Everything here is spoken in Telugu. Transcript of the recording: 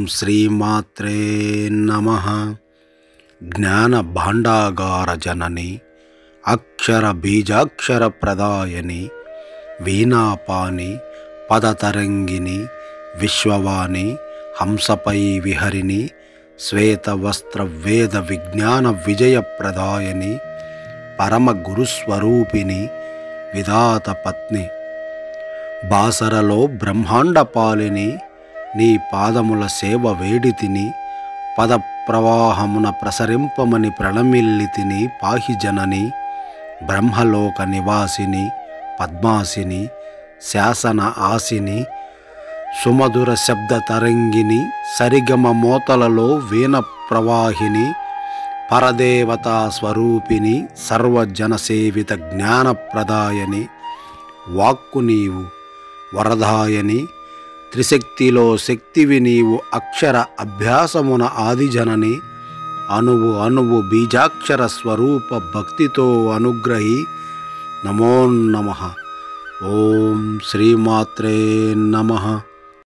శ్రీమాత్రే నమ జ్ఞాన భాండాగార జనని అక్షర బీజాక్షర ప్రదాయని వీణాపాని పదతరంగిని విశ్వవాణి హంసపై విహరిని శ్వేతవస్త్ర వేద విజ్ఞాన విజయప్రదాయని పరమ గురుస్వరూపిణి విధాత పత్ని బాసరలో బ్రహ్మాండ పాలిని నీ పాదముల సేవ వేడితిని పద ప్రవాహమున ప్రసరింపమని ప్రణమిల్లితిని పాహి జనని బ్రహ్మలోక నివాసిని పద్మాసిని శాసన ఆసిని సుమధుర శబ్ద తరంగిని సరిగమ మోతలలో వీణ ప్రవాహిని పరదేవతా స్వరూపిణి సర్వజన సేవిత జ్ఞానప్రదాయని వాక్కు నీవు వరదాయని త్రిశక్తిలో శక్తివి నీవు అక్షర అభ్యాసమున ఆదిజనని అణువు అణువు బీజాక్షర స్వరూప భక్తితో అనుగ్రహి నమో నమ ఓం శ్రీమాత్రే నమః